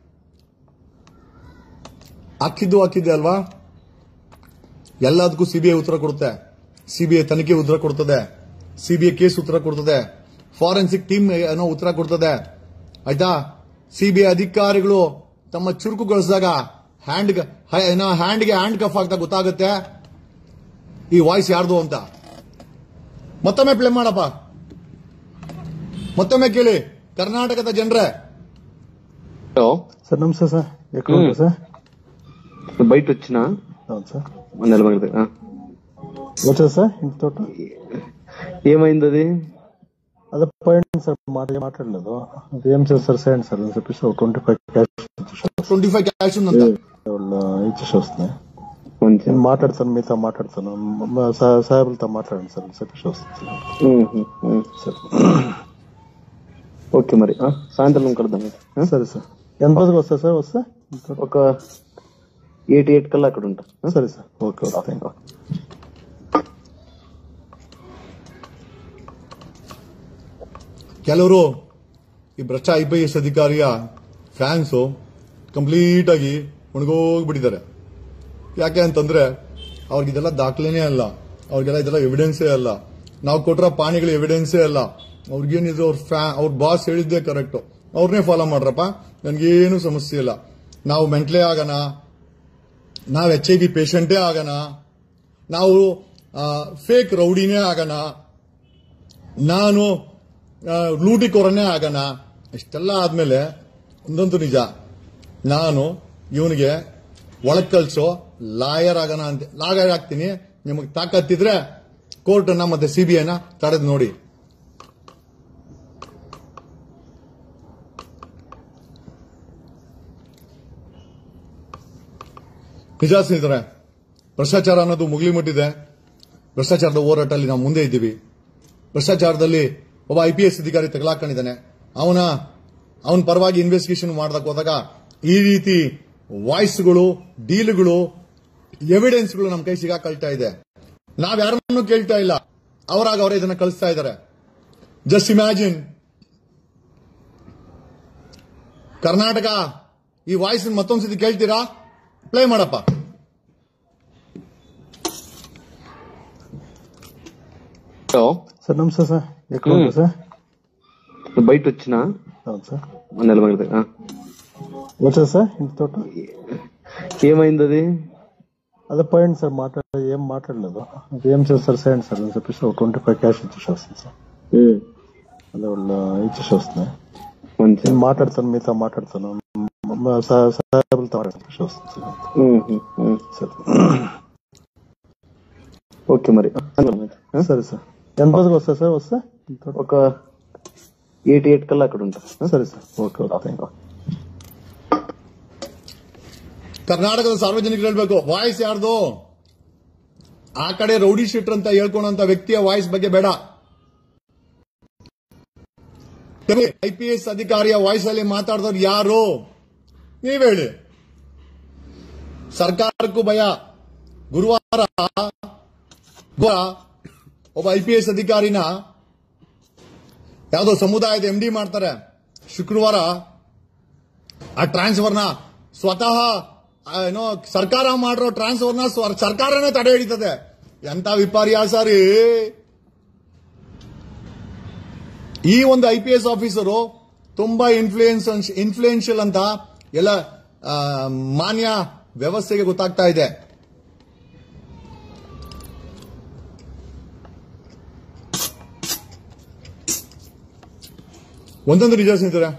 ಹಾಕಿದ್ದು ಹಾಕಿದ್ದೆ ಅಲ್ವಾ ಎಲ್ಲದಕ್ಕೂ ಸಿಬಿಐ ಉತ್ತರ ಕೊಡುತ್ತೆ ಸಿಬಿಐ ತನಿಖೆ ಉತ್ತರ ಕೊಡ್ತದೆ ಸಿಬಿಐ ಕೇಸ್ ಉತ್ತರ ಕೊಡ್ತದೆ ಫಾರೆನ್ಸಿಕ್ ಟೀಮ್ ಏನೋ ಉತ್ತರ ಕೊಡ್ತದೆ ಆಯ್ತಾ ಸಿಬಿಐ ಅಧಿಕಾರಿಗಳು ತಮ್ಮ ಚುರುಕುಗೊಳಿಸಿದಾಗ ಹ್ಯಾಂಡ್ ಏನೋ ಹ್ಯಾಂಡ್ಗೆ ಹ್ಯಾಂಡ್ ಕಫ್ ಆಗ್ತಾ ಗೊತ್ತಾಗುತ್ತೆ ಈ ವಾಯ್ಸ್ ಯಾರ್ದು ಅಂತ ಮತ್ತೊಮ್ಮೆ ಪ್ಲೇ ಮಾಡಪ್ಪ ಮತ್ತೊಮ್ಮೆ ಕೇಳಿ ಕರ್ನಾಟಕದ ಜನರೇ హలో సార్ నమస్తే సార్ ఎక్కడ ఉంటారు సార్ బయట వచ్చిన అవును సార్ నెలమగలది ఆ. వచ్చా సార్ ఇంటి తోట ఏమైంది అది అదే పోయింది సార్ మాట మాట్లాడలేదు అది ఏం సార్ సార్ చేయండి సార్ అని చెప్పేసి ఒక ట్వంటీ ఫైవ్ క్యాష్ ఇచ్చేసి వస్తుంది ಟ್ವೆಂಟಿ ಫೈವ್ ಕ್ಯಾಶ್ ఉందంట వాళ్ళు ఇచ్చేసి వస్తున్నాయి మంచి నేను మాట్లాడతాను మీతో మాట్లాడతాను మా సా- సాహెబులతో మాట్లాడండి సార్ అని చెప్పేసి వస్తుంది sir um, um. Sir okay మరి ఆ, సాయంత్రం కలుద్దాం అయితే ఆ? సరే సార్ ఎంత రోజుకి వస్తా సార్ వస్తా ఇంటి తోట? ఒక ఎయిట్ ఎయిట్ కల్లా అక్కడ ఉంటా ఆ? సరే sir okay okay thank you ಕೆಲವರು ಈ ಭ್ರಷ್ಟ ಐ ಪಿ ಎಸ್ ಅಧಿಕಾರಿಯ ಫ್ಯಾನ್ಸು ಕಂಪ್ಲೀಟ್ ಆಗಿ ಒಣಗೋಗ್ಬಿಟ್ಟಿದ್ದಾರೆ ಯಾಕೆ ಅಂತಂದ್ರೆ ಅವ್ರಿಗೆ ಇದೆಲ್ಲ ದಾಖಲೆನೇ ಅಲ್ಲ ಅವ್ರಿಗೆಲ್ಲ ಇದೆಲ್ಲ ಎವಿಡೆನ್ಸೇ ಅಲ್ಲ ನಾವು ಕೊಟ್ಟಿರೋ ಪಾಣಿಗಳ ಎವಿಡೆನ್ಸೇ ಅಲ್ಲ ಅವ್ರಿಗೇನಿದ್ರು ಅವ್ರ ಫ್ಯಾ ಅವ್ರ ಬಾಸ್ ಹೇಳಿದ್ದೇ ಕರೆಕ್ಟ್ ಅವ್ರನ್ನೇ ಫಾಲೋ ಮಾಡ್ರಪ್ಪ ನನ್ಗೇನು ಸಮಸ್ಯೆ ಇಲ್ಲ ನಾವು ಮೆಂಟ್ಲೇ ಆಗೋಣ ನಾವು ಎಚ್ ಐ ಬಿ ಪೇಷಂಟೇ ಆಗೋಣ ನಾವು ಫೇಕ್ ರೌಡಿನೇ ಆಗೋಣ ನಾನು ಆ, ಲೂಟಿಕೋರನೇ ಆಗೋಣ ಇಷ್ಟೆಲ್ಲ ಆದ್ಮೇಲೆ ಒಂದಂತೂ ನಿಜ ನಾನು ಇವನಿಗೆ ಒಳಗ್ ಕಳ್ಸೋ ಲಾಯರ್ ಆಗೋಣ ಅಂತ ಲಾಯರ್ ಆಗ್ತೀನಿ ನಿಮಗೆ ತಾಕತ್ತಿದ್ರೆ ಕೋರ್ಟನ್ನ ಮತ್ತೆ ಸಿಬಿಐನ ತಡೆದು ನೋಡಿ ನಿಜ ಸ್ನೇಹಿತರೆ ಭ್ರಷ್ಟಾಚಾರ ಅನ್ನೋದು ಮುಗಿಲಿ ಮುಟ್ಟಿದೆ ಭ್ರಷ್ಟಾಚಾರದ ಹೋರಾಟದಲ್ಲಿ ನಾವು ಮುಂದೆ ಇದ್ದೀವಿ ಭ್ರಷ್ಟಾಚಾರದಲ್ಲಿ ಒಬ್ಬ ಐ ಪಿ ಎಸ್ ಅಧಿಕಾರಿ ತಗಲಾಕೊಂಡಿದ್ದಾನೆ ಅವನ ಅವನ ಪರವಾಗಿ ಇನ್ವೆಸ್ಟಿಗೇಷನ್ ಮಾಡದಕ್ಕೆ ಹೋದಾಗ ಈ ರೀತಿ ವಾಯ್ಸ್ಗಳು ಡೀಲ್ಗಳು ಎವಿಡೆನ್ಸ್ಗಳು ನಮ್ಮ ಕೈ ಸಿಗಾಕೊಳ್ತಾ ಇದೆ ನಾವ್ ಯಾರನ್ನೂ ಕೇಳ್ತಾ ಇಲ್ಲ ಅವರಾಗ ಅವರೇ ಇದನ್ನ ಕಳಿಸ್ತಾ ಇದ್ದಾರೆ ಜಸ್ಟ್ ಇಮ್ಯಾಜಿನ್ ಕರ್ನಾಟಕ ಈ ವಾಯ್ಸ್ ಮತ್ತೊಂದ್ಸತಿ ಕೇಳ್ತೀರಾ ಪ್ಲೇ ಮಾಡಪ್ಪ హలో సార్ నమస్తే సార్ ఎక్కడ ఉన్నారు సార్ బయట వచ్చిన అవును సార్ నెలమగడ వచ్చారు సార్ ఇంటి తోట ఏమైంది అది అదే పోయింది సార్ మాట్లాడ ఏం మాట్లాడలేదు అది ఏం చేస్తారు చేయండి సార్ అని చెప్పేసి ఒక ట్వంటీ ఫైవ్ క్యాష్ ఇచ్చేసి వస్తుంది సార్ అదే వాళ్ళు ఇచ్చేసి వస్తున్నాయి మంచి నేను మాట్లాడతాను మీతో మాట్లాడతాను మా సా- సాహెబులతో మాట్లాడేసి వస్తుంది సార్ సరే ఓకే మరి ఆ? సరే సార్ ఎంత రోజులు వస్తాయి సార్ వస్తే ఇంటి తోట? ఒక ఎయిట్ ఎయిట్ కల్లా అక్కడ ఉంటా ఆ? సరే sir okay okay thank you ಕರ್ನಾಟಕದ ಸಾರ್ವಜನಿಕರು ಹೇಳ್ಬೇಕು ವಾಯ್ಸ್ ಯಾರ್ದು ಆ ಕಡೆ ರೌಡಿ ಶೀಟರ್ ಅಂತ ಹೇಳ್ಕೊಂಡಂತ ವ್ಯಕ್ತಿಯ ವಾಯ್ಸ್ ಬಗ್ಗೆ ಬೇಡ ಐ ಪಿ ಎಸ್ ಅಧಿಕಾರಿಯ ವಾಯ್ಸ್ ಅಲ್ಲಿ ಮಾತಾಡಿದವ್ರು ಯಾರು ನೀವ್ ಹೇಳಿ ಸರ್ಕಾರಕ್ಕೂ ಭಯ ಗುರುವಾರ ಗುರುವಾರ ಒಬ್ಬ ಐ ಪಿ ಎಸ್ ಅಧಿಕಾರಿನ ಯಾವುದೋ ಸಮುದಾಯದ ಎಂ ಡಿ ಮಾಡ್ತಾರೆ ಶುಕ್ರವಾರ ಆ ಟ್ರಾನ್ಸ್ಫರ್ನ ಸ್ವತಃ ಆ, ಏನೋ ಸರ್ಕಾರ ಮಾಡಿರೋ ಟ್ರಾನ್ಸ್ಫರ್ನ ಸ್ವ- ಸರ್ಕಾರನೇ ತಡೆ ಹಿಡಿತದೆ ಎಂತ ವಿಪರ್ಯಾಸ ರೀ ಈ ಒಂದು ಐ ಪಿ ಎಸ್ ಆಫೀಸರು ತುಂಬಾ ಇನ್ಫ್ಲೂಯೆನ್ಸ್ ಇನ್ಫ್ಲೂಯೆನ್ಷಿಯಲ್ ಅಂತ ಎಲ್ಲ ಆ, ಮಾನ್ಯ ವ್ಯವಸ್ಥೆಗೆ ಗೊತ್ತಾಗ್ತಾ ಇದೆ ಒಂದೊಂದು ನಿಜ ಸ್ನೇಹಿತರೆ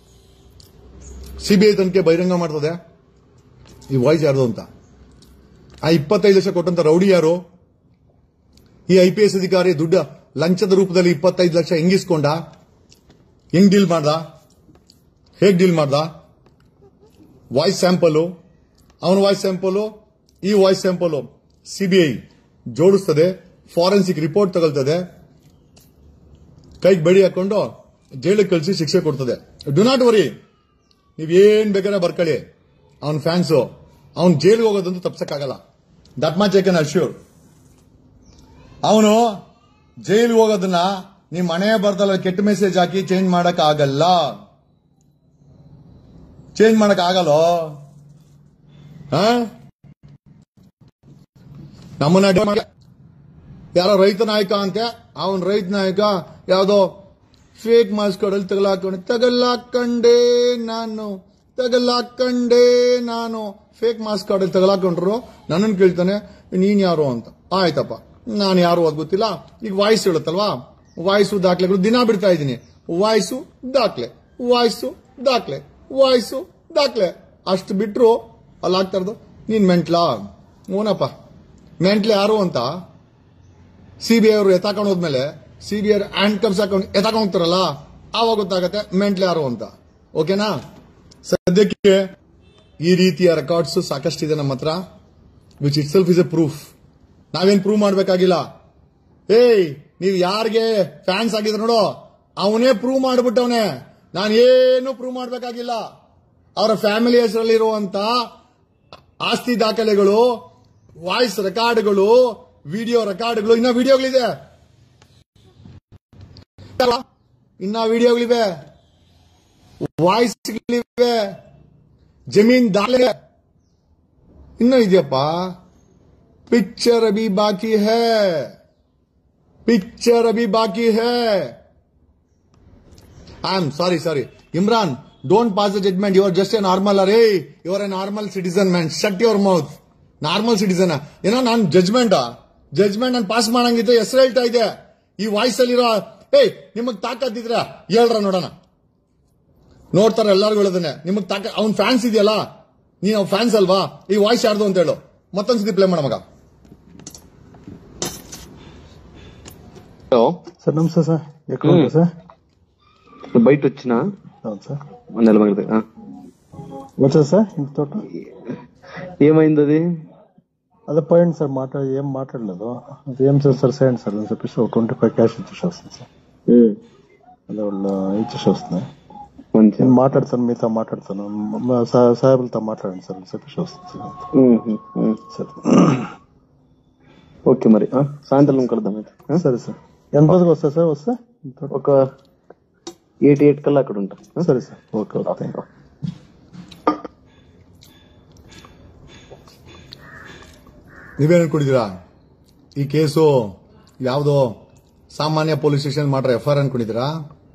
ಸಿಬಿಐ ತನಿಖೆ ಬಹಿರಂಗ ಮಾಡ್ತದೆ ಈ ವಾಯ್ಸ್ ಯಾರ್ದು ಅಂತ ಆ ಇಪ್ಪತ್ತೈದು ಲಕ್ಷ ಕೊಟ್ಟಂತ ರೌಡಿ ಯಾರು ಈ ಐ ಪಿ ಎಸ್ ಅಧಿಕಾರಿ ದುಡ್ಡು ಲಂಚದ ರೂಪದಲ್ಲಿ ಇಪ್ಪತ್ತೈದು ಲಕ್ಷ ಹೆಂಗಿಸ್ಕೊಂಡ ಹೆಂಗ್ ಡೀಲ್ ಮಾಡ್ದ ಹೇಗ್ ಡೀಲ್ ಮಾಡ್ದ ವಾಯ್ಸ್ ಸ್ಯಾಂಪಲ್ ಅವನ ವಾಯ್ಸ್ ಸ್ಯಾಂಪಲ್ ಈ ವಾಯ್ಸ್ ಸ್ಯಾಂಪಲ್ ಸಿಬಿಐ ಜೋಡಿಸ್ತದೆ ಫಾರೆನ್ಸಿಕ್ ರಿಪೋರ್ಟ್ ತಗೊಳ್ತದೆ ಕೈಗೆ ಬಡಿ ಹಾಕೊಂಡು ಜೈಲಿಗೆ ಕಳಿಸಿ ಶಿಕ್ಷೆ ಕೊಡ್ತದೆ ಡು ನಾಟ್ ವರಿ ನೀವೇನ್ ಬೇಕಾದ್ರೆ ಬರ್ಕೊಳ್ಳಿ ಅವನ್ ಫ್ಯಾನ್ಸು ಅವನ್ ಜೈಲಿಗೆ ಹೋಗೋದಂತೂ ತಪ್ಸಕ್ಕಾಗಲ್ಲ that much I can assure ಅವನು ಜೈಲಿಗೆ ಹೋಗೋದನ್ನ ನಿಮ್ ಮನೆ ಬರ್ತಲ್ಲ ಕೆಟ್ಟ ಮೆಸೇಜ್ ಹಾಕಿ ಚೇಂಜ್ ಮಾಡಕ್ ಆಗಲ್ಲ ಚೇಂಜ್ ಮಾಡಕ್ ಆಗಲ್ಲ ನಮ್ಮನ್ನ ಡಿ- ಮಾಡಿ- ಯಾರೋ ರೈತ ನಾಯಕ ಅಂತೆ ಅವನ್ ರೈತ ನಾಯಕ ಯಾವ್ದೋ ಫೇಕ್ ಮಾಸ್ಕ್ ಕಡಲ್ ತಗಲಾಕೊಂಡು ತಗಲಾಕಂಡೆ ನಾನು ತಗಲಾಕಂಡೆ ನಾನು ಫೇಕ್ ಮಾಸ್ಕ್ ಕಡಲ್ ತಗಲಾಕೊಂಡ್ರು ನನ್ನನ್ನು ಕೇಳ್ತಾನೆ ನೀನ್ ಯಾರು ಅಂತ ಆಯ್ತಪ್ಪ ನಾನು ಯಾರು ಅದು ಗೊತ್ತಿಲ್ಲ ಈಗ ವಾಯ್ಸ್ ಹೇಳುತ್ತಲ್ವಾ ವಾಯ್ಸು ದಾಖಲೆಗಳು ದಿನ ಬಿಡ್ತಾ ಇದ್ದೀನಿ ವಾಯ್ಸು ದಾಖಲೆ ವಾಯ್ಸು ದಾಖಲೆ ವಾಯ್ಸು ದಾಖಲೆ ಅಷ್ಟು ಬಿಟ್ರು ಅಲ್ಲಿ ಆಗ್ತಾ ಇರೋದು ನೀನ್ ಮೆಂಟ್ಲಾ ಓನಪ್ಪ ಮೆಂಟ್ಲೆ ಯಾರು ಅಂತ ಸಿಬಿಐ ಅವರು ಎತ್ತಾಕೊಂಡು ಹೋದ್ಮೇಲೆ ಸಿಬಿಐ ಹ್ಯಾಂಡ್ ಕಪ್ಸ್ ಹಾಕೊಂಡು ಎತ್ತಾಕೊಂಡು ಹೋಗ್ತಾರಲ್ಲ ಆವಾಗ ಗೊತ್ತಾಗತ್ತೆ ಮೆಂಟ್ಲ್ ಯಾರು ಅಂತ ಓಕೆನಾ ಸದ್ಯಕ್ಕೆ ಈ ರೀತಿಯ ರೆಕಾರ್ಡ್ಸ್ ಸಾಕಷ್ಟಿದೆ ನಮ್ಮ ಹತ್ರ which itself is a proof ನಾವೇನ್ ಪ್ರೂವ್ ಮಾಡ್ಬೇಕಾಗಿಲ್ಲ ಏಯ್ ನೀವು ಯಾರಿಗೆ ಫ್ಯಾನ್ಸ್ ಆಗಿದ್ರು ನೋಡು ಅವನೇ ಪ್ರೂವ್ ಮಾಡ್ಬಿಟ್ಟವನೆ ನಾನು ಏನು ಪ್ರೂವ್ ಮಾಡ್ಬೇಕಾಗಿಲ್ಲ ಅವರ ಫ್ಯಾಮಿಲಿ ಹೆಸರಲ್ಲಿರುವಂತ ಆಸ್ತಿ ದಾಖಲೆಗಳು ವಾಯ್ಸ್ ರೆಕಾರ್ಡ್ಗಳು ವಿಡಿಯೋ ರೆಕಾರ್ಡ್ಗಳು ಇನ್ನ ವಿಡಿಯೋಗಳಿದೆ ಅಲ್ಲ? ಇನ್ನ ವಿಡಿಯೋಗಳಿವೆ ವಾಯ್ಸ್ಗಳಿವೆ ಜಮೀನ್ ದಾಖಲೆ ಇನ್ನೂ ಇದೆಯಪ್ಪ ಪಿಕ್ಚರ್ ಅಭಿ ಬಾಕಿ ಹೇ ಪಿಕ್ಚರ್ ಅಭಿ ಬಾಕಿ ಹೇ I am sorry sorry Imran don't pass the judgement you are just a normal ಅರೇ you are a normal citizen man shut your mouth normal citizen ಏನೋ ನಾನು ಜಜ್ಮೆಂಟ್ ಜಜ್ಮೆಂಟ್ ನಾನು ಪಾಸ್ ಮಾಡಂಗಿದ್ರೆ ಹೆಸರು ಹೇಳ್ತಾ ಇದೆ ಈ ವಾಯ್ಸ್ ಅಲ್ಲಿರೋ ಏಯ್ ನಿಮಗ್ ತಾಕತ್ತಿದ್ರ ಹೇಳ್ರ ನೋಡೋಣ ನೋಡ್ತಾರೆ ಎಲ್ಲಾರ್ಗು ಹೇಳೋದನ್ನೇ ನಿಮಗ್ ತಾಕ ಅವ್ನ್ ಫ್ಯಾನ್ಸ್ ಇದೆಯಲ್ಲ ನೀನ್ ಅವ್ನ ಫ್ಯಾನ್ಸ್ ಅಲ್ವಾ ಈ ವಾಯ್ಸ್ ಯಾರ್ದು ಅಂತ ಹೇಳು ಮತ್ತೊಂದ್ಸತಿ ಪ್ಲೇ ಮಾಡ ಮಗ హలో సార్ నమస్తే సార్ ఎక్కడ ఉన్నారు సార్ బయట వచ్చిన అవును సార్ నెలమగడ వచ్చారు సార్ ఇంటి తోట ఏమైంది అది అదే పోయింది సార్ మాట్లాడి ఏం మాట్లాడలేదు అది ఏం చేస్తారు చేయండి సార్ అని చెప్పేసి ఒక ట్వంటీ ఫైవ్ క్యాష్ ఇచ్చేసి వస్తుంది సార్ అదే వాళ్ళు ఇచ్చేసి వస్తున్నాయి మంచి నేను మాట్లాడతాను మీతో మాట్లాడతాను మా సా- సాహెబులతో మాట్లాడండి సార్ అని చెప్పేసి వస్తుంది సార్ సరే ఓకే మరి ఆ, సాయంత్రం కలుద్దాం అయితే ఆ? సరే సార్ ఎంత రోజుకి వస్తా సార్ వస్తే ఒక ఎయిట్ ఎయిట్ కల్లా అక్కడ ఉంటా ఆ? సరే sir okay okay thank you ನೀವೇನ್ ಅನ್ಕೊಂಡಿದ್ದೀರಾ ಈ ಕೇಸು ಯಾವುದೋ ಸಾಮಾನ್ಯ ಪೊಲೀಸ್ ಸ್ಟೇಷನ್ ಮಾಡ್ರೆ ಎಫ್ ಐ ಆರ್ ಅನ್ಕೊಂಡಿದ್ದೀರಾ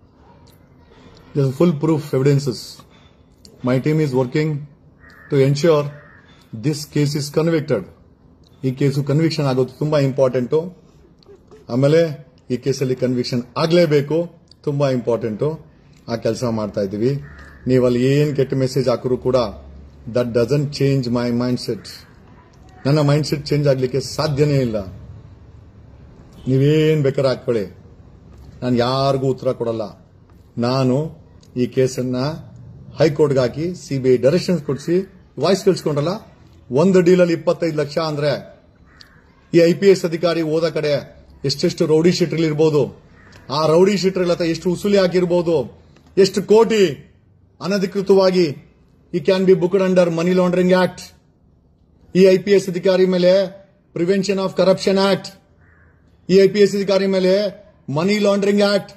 full proof evidences my team is working to ensure this case is convicted ಈ ಕೇಸು ಕನ್ವಿಕ್ಷನ್ ಆಗೋದು ತುಂಬಾ ಇಂಪಾರ್ಟೆಂಟು ಆಮೇಲೆ ಈ ಕೇಸಲ್ಲಿ ಕನ್ವಿಕ್ಷನ್ ಆಗಲೇಬೇಕು ತುಂಬಾ ಇಂಪಾರ್ಟೆಂಟು ಆ ಕೆಲಸ ಮಾಡ್ತಾ ಇದ್ದೀವಿ ನೀವಲ್ಲಿ ಏನ್ ಕೆಟ್ಟ ಮೆಸೇಜ್ ಹಾಕಿದ್ರು ಕೂಡ that doesn't change my mindset ನನ್ನ ಮೈಂಡ್ ಸೆಟ್ ಚೇಂಜ್ ಆಗ್ಲಿಕ್ಕೆ ಸಾಧ್ಯನೇ ಇಲ್ಲ ನೀವೇನ್ ಬೇಕಾದ್ರೆ ಹಾಕೊಳ್ಳಿ ನಾನು ಯಾರಿಗೂ ಉತ್ತರ ಕೊಡಲ್ಲ ನಾನು ಈ ಕೇಸನ್ನ ಹೈಕೋರ್ಟ್ಗೆ ಹಾಕಿ ಸಿಬಿಐ ಡೈರೆಕ್ಷನ್ಸ್ ಕೊಡಿಸಿ ವಾಯ್ಸ್ ಕೇಳಿಸ್ಕೊಂಡ್ರಲ್ಲ ಒಂದು ಡೀಲಲ್ಲಿ ಇಪ್ಪತ್ತೈದು ಲಕ್ಷ ಅಂದ್ರೆ ಈ ಐ ಪಿ ಎಸ್ ಅಧಿಕಾರಿ ಹೋದ ಕಡೆ ಎಷ್ಟೆಷ್ಟು ರೌಡಿ ಶೀಟ್ರಲ್ಲಿ ಇರ್ಬೋದು ಆ ರೌಡಿ ಶೀಟ್ರಲ್ಲಿ ಅಥವಾ ಎಷ್ಟು ಉಸುಲಿ ಹಾಕಿರ್ಬೋದು ಎಷ್ಟು ಕೋಟಿ ಅನಧಿಕೃತವಾಗಿ ಈ can be booked under money laundering act ಈ ಐಪಿಎಸ್ ಅಧಿಕಾರಿ ಮೇಲೆ ಪ್ರಿವೆನ್ಷನ್ ಆಫ್ ಕರಪ್ಷನ್ ಆಕ್ಟ್ ಈ ಐಪಿಎಸ್ ಅಧಿಕಾರಿ ಮೇಲೆ ಮನಿ ಲಾಂಡ್ರಿಂಗ್ ಆಕ್ಟ್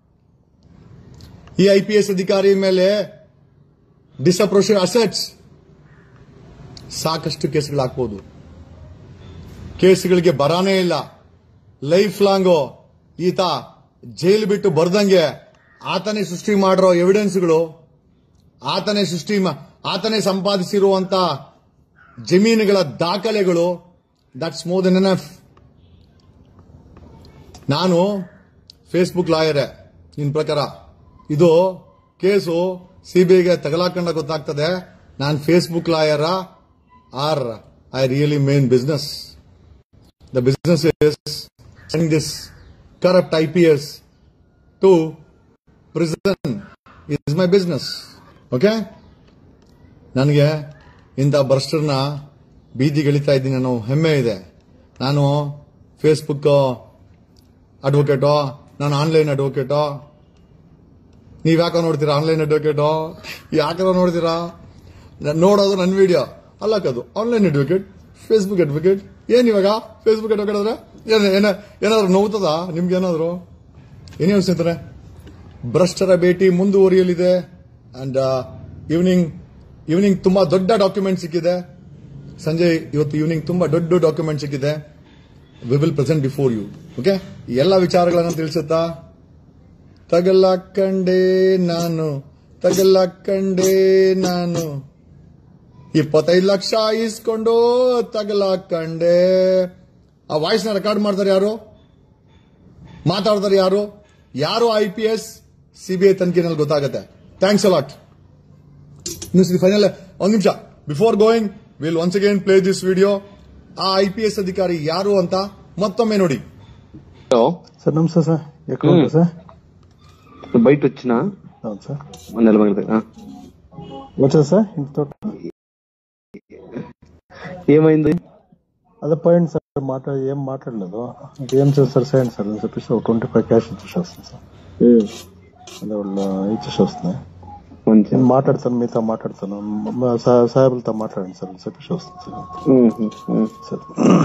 ಈ ಐಪಿಎಸ್ ಅಧಿಕಾರಿ ಮೇಲೆ ಡಿಸಪ್ರೋಷನ್ ಅಸೆಟ್ಸ್ ಸಾಕಷ್ಟು ಕೇಸ್ಗಳು ಹಾಕ್ಬೋದು ಕೇಸ್ಗಳಿಗೆ ಬರಾನೇ ಇಲ್ಲ ಲೈಫ್ ಲಾಂಗು ಈತ ಜೈಲು ಬಿಟ್ಟು ಬರ್ದಂಗೆ ಆತನೇ ಸೃಷ್ಟಿ ಮಾಡಿರೋ ಎವಿಡೆನ್ಸ್ಗಳು ಆತನೇ ಸೃಷ್ಟಿ ಮಾ- ಆತನೇ ಸಂಪಾದಿಸಿರುವಂತ ಜಮೀನುಗಳ ದಾಖಲೆಗಳು ದಟ್ಸ್ ಮೋರ್ ದೆನ್ ಎನಫ್ ನಾನು ಫೇಸ್ಬುಕ್ ಲಾಯರೇ ನಿನ್ ಪ್ರಕಾರ ಇದು ಕೇಸು ಸಿಬಿಐಗೆ ತಗಲಾಕೊಂಡ ಗೊತ್ತಾಗ್ತದೆ ನಾನು ಫೇಸ್ಬುಕ್ ಲಾಯರ are I really mean business the business is sending this corrupt I P S to prison is my business okay ನನಗೆ ಇಂಥ ಭ್ರಷ್ಟರನ್ನ ಬೀದಿಗೆಳಿತಾ ಇದ್ದೀನಿ ಅನ್ನೋ ಹೆಮ್ಮೆ ಇದೆ ನಾನು ಫೇಸ್ಬುಕ್ ಅಡ್ವೊಕೇಟೋ ನಾನು ಆನ್ಲೈನ್ ಅಡ್ವೊಕೇಟೋ ನೀವ್ ಯಾಕೋ ನೋಡ್ತೀರಾ ಆನ್ಲೈನ್ ಅಡ್ವೊಕೇಟೋ ಯಾಕೋ ನೋಡ್ತೀರಾ ನಾನ್ ನೋಡೋದು ನನ್ನ ವಿಡಿಯೋ ಅಲ್ಲಕ್ಕದು ಆನ್ಲೈನ್ ಅಡ್ವೊಕೇಟ್ ಫೇಸ್ಬುಕ್ ಅಡ್ವೊಕೇಟ್ ಏನ್ ಇವಾಗ ಫೇಸ್ಬುಕ್ ಅಡ್ವೊಕೇಟ್ ಅಂದ್ರೆ ಏನ- ಏನ- ಏನಾದ್ರು ನೋವ್ತದ ನಿಮ್ಗೆ ಏನಾದ್ರು ಏನೇ ಅನ್ಸುತ್ತಾರೆ ಭ್ರಷ್ಟರ ಭೇಟಿ ಮುಂದುವರಿಯಲಿದೆ ಅಂಡ್ ಈವ್ನಿಂಗ್ ಈವ್ನಿಂಗ್ ತುಂಬಾ ದೊಡ್ಡ ಡಾಕ್ಯುಮೆಂಟ್ ಸಿಕ್ಕಿದೆ ಸಂಜೆ ಇವತ್ತು ಈವ್ನಿಂಗ್ ತುಂಬಾ ದೊಡ್ಡ ಡಾಕ್ಯುಮೆಂಟ್ ಸಿಕ್ಕಿದೆ we will present before you okay ಎಲ್ಲ ವಿಚಾರಗಳನ್ನ ತಿಳಿಸುತ್ತಾ ತಗಲಾಕಂಡೆ ನಾನು ತಗಲಾಕಂಡೆ ನಾನು ಇಪ್ಪತ್ತೈದು ಲಕ್ಷ ಇಸ್ಕೊಂಡು ತಗಲಾಕಂಡೆ ಆ ವಾಯ್ಸ್ ನ ರೆಕಾರ್ಡ್ ಮಾಡ್ತಾರೆ ಯಾರು ಮಾತಾಡ್ತಾರೆ ಯಾರು ಯಾರು ಐ ಪಿ ಎಸ್ ಸಿಬಿಐ ತನಿಖೆನಲ್ಲಿ ಗೊತ್ತಾಗುತ್ತೆ ಥ್ಯಾಂಕ್ಸ್ ಅಲಾಟ್ ಫೈನಲ್ ಒಂದ್ ನಿಮಿಷ before going will once again play this video ಆ ಐ ಪಿ ಎಸ್ ಅಧಿಕಾರಿ ಯಾರು ಅಂತ ಮತ್ತೊಮ್ಮೆ ನೋಡಿ హలో సార్ నమస్తే సార్ ఎక్కడ ఉంటారు సార్ బయట వచ్చినా అవును సార్ నెలమగల వచ్చారు సార్ ఇంటితో ఏమైంది అదే పోయింది సార్ మాట్లాడి ఏం మాట్లాడలేదు అది ఏం చేస్తారు చేయండి సార్ అని చెప్పేసి ఒక ట్వంటీ ఫైవ్ క్యాష్ ఇచ్చేసి వస్తుంది సార్ అదే వాళ్ళు ఇచ్చేసి వస్తున్నాయి మంచి నేను మాట్లాడతాను మీతో మాట్లాడతాను మా సా- సాహెబులతో మాట్లాడండి సార్ అని చెప్పేసి వస్తుంది సార్ సరే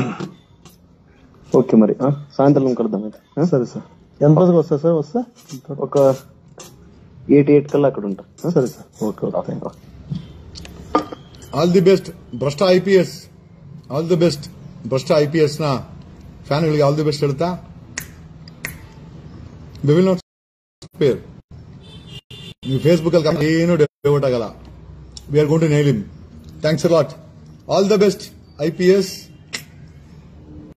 ఓకే మరి ఆ, సాయంత్రం కలుద్దాం అయితే ఆ? సరే సార్ ఎంత రోజుకి వస్తా సార్ వస్తే ఒక ఎయిట్ ఎయిట్ కల్లా అక్కడ ఉంటా ఆ? సరే sir okay okay thank you all the best ಭ್ರಷ್ಟ I P S all the best ಭ್ರಷ್ಟ ಐ ಪಿ ಎಸ್ ನ ಫ್ಯಾನ್ಗಳಿಗೆ ಆಲ್ ದಿ ಬೆಸ್ಟ್ ಹೇಳ್ತಾ ವಿ ವಿಲ್ ನಾಟ್ ಸ್ಪೇರ್ ನೀವು ಫೇಸ್ಬುಕ್ ಅಲ್ಲಿ ಏನು ಡೈವರ್ಟ್ ಆಗಲ್ಲ we are gonna nail him thanks lot all the best I P S